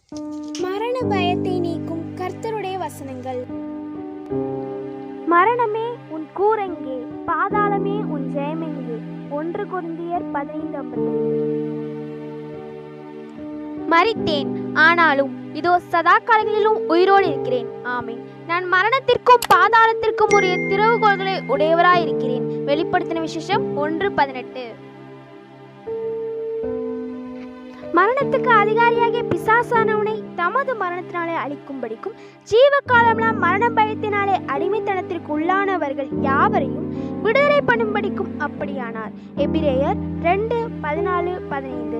மரண பயத்தை நீக்கும் கர்த்தருடைய வசனங்கள் மரணமே உன் கூரெங்கே பாதாளமே உன் ஜெயமெங்கே ஒன்று குருந்தியர் பதினைந்து ஐம்பத்தைந்து மரித்தேன் ஆனாலும் இதோ சதா காலங்களிலும் உயிரோடு இருக்கிறேன் ஆமென் நான் மரணத்திற்கும் பாதாளத்திற்கும் உரிய திறவுகோள்களை உடையவராயிருக்கிறேன் வெளிப்படுத்தின விசேஷம் ஒன்று பதினெட்டு மரணத்துக்கு அதிகாரியாகிய பிசாசானவனை தமது மரணத்தினாலே அழிக்கும்படிக்கும் ஜீவ காலம்லாம் மரண பயத்தினாலே அடிமைத்தனத்திற்கு உள்ளானவர்கள் யாவரையும் விடுதலை பண்ணும்படிக்கும் அப்படியானார் எபிரேயர் ரெண்டு பதினாலு பதினைந்து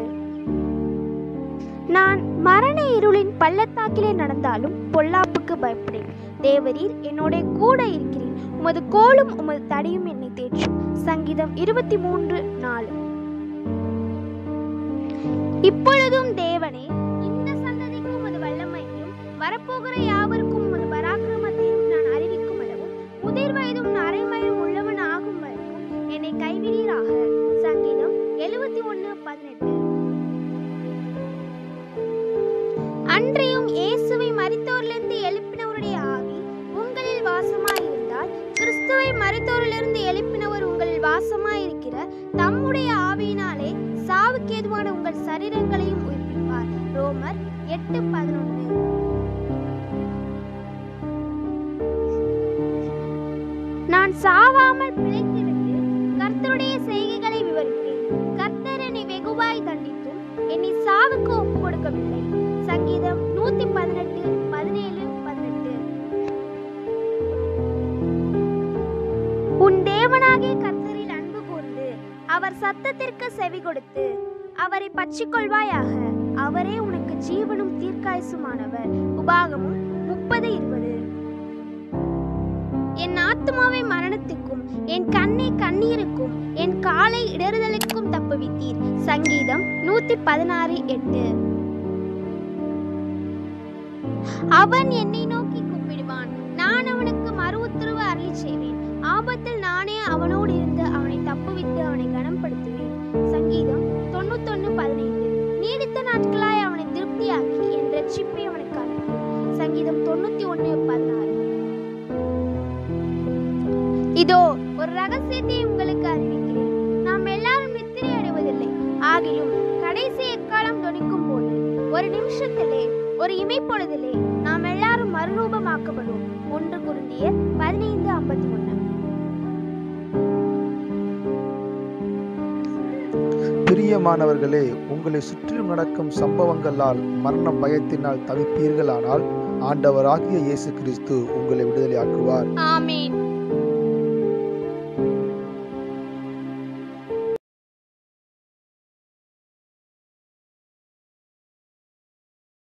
நான் மரண இருளின் பள்ளத்தாக்கிலே நடந்தாலும் பொல்லாப்புக்கு பயப்படேன் தேவரீர் என்னோட கூட இருக்கிறேன் உமது கோலும் உமது தடியும் என்னை தேற்றும் சங்கீதம் இருபத்தி மூன்று நாலு இப்பொழுதும் தேவனே இந்த சந்ததிக்கு உமது வல்லமையும் வரப்போகிற யாவருக்கும் உமது பராக்கிரமத்தையும் நான் அறிவிக்கும் அளவும் முதிர் வயதும் நரைமயம் உள்ளவன் ஆகும் வரைக்கும் என்னை கைவிடீராக சங்கீதம் எழுபத்தி ஒன்று பதினெட்டு அன்றையும் இயேசுவை மரித்தோரிலிருந்து எழுப்பினவருடைய ஆவி உங்களில் வாசமாயிருந்தால் கிறிஸ்துவை மரித்தோரிலிருந்து எழுப்பினவர் உங்களில் வாசமாயிருக்கிற தம்முடைய ஆவியினாலே சாவுக்கேதுவான உங்கள் சரீரங்களையும் உயிர்ப்பிப்பார் ரோமர் எட்டு பதினொன்று நான் சாவாமல் பிழைத்திருந்து கர்த்தருடைய செய்கைகளை விவரித்தேன் கர்த்தர் என்னை வெகுவாய் தண்டித்தும் என்னை சாவுக்கு ஒப்பு கொடுக்கவில்லை சங்கீதம் நூத்தி பதினெட்டு பதினேழு பதினெட்டு உன் தேவனாகிய கர்த்தரில் அன்பு கூர்ந்து அவர் சத்தத்திற்கு செவி கொடுத்து அவரை பற்றிக்கொள்வாயாக அவரே உனக்கு ஜீவனும் தீர்க்காயுசுமானவர் உபாகமும் முப்பது இருபது என் ஆத்துமாவை மரணத்துக்கும் என் கண்ணை கண்ணீருக்கும் என் காலை இடறுதலுக்கும் தப்புவித்தீர் சங்கீதம் நூத்தி பதினாறு எட்டு அவன் என்னை நோக்கி கூப்பிடுவான் நான் அவனுக்கு மறு உத்தரவு அருளி செய்வேன் ஆபத்தில் நானே அவனோடு இருந்து அவனை தப்புவித்து அவனை கனப்படுத்துவேன் சங்கீதம் தொண்ணூத்தொன்னு பதினைந்து நீடித்த நாட்களாய் அவனை திருப்தியாக்கி என் ரட்சிப்பை அவனுக்கு அனுப்பு சங்கீதம் தொண்ணூத்தி ஒன்னு பதினாறு இதோ ஒரு ரகசியத்தை உங்களுக்கு அறிவிக்கிறேன் நாம் எல்லாரும் நித்திரை அடைவதில்லை ஆகிலும் கடைசி எக்காலம் தொனிக்கும் போது ஒரு நிமிஷத்திலே ஒரு இமைப்பொழுதிலே நாம் எல்லாரும் மறுரூபமாக்கப்படுவோம் ஒன்று குருந்திய பதினைந்து ஐம்பத்தி ஒன்று பிரியமானவர்களே உங்களை சுற்றிலும் நடக்கும் சம்பவங்களால் மரண பயத்தினால் தவிப்பீர்களானால் ஆண்டவராகிய இயேசு கிறிஸ்து உங்களை விடுதலையாக்குவார் ஆமீன்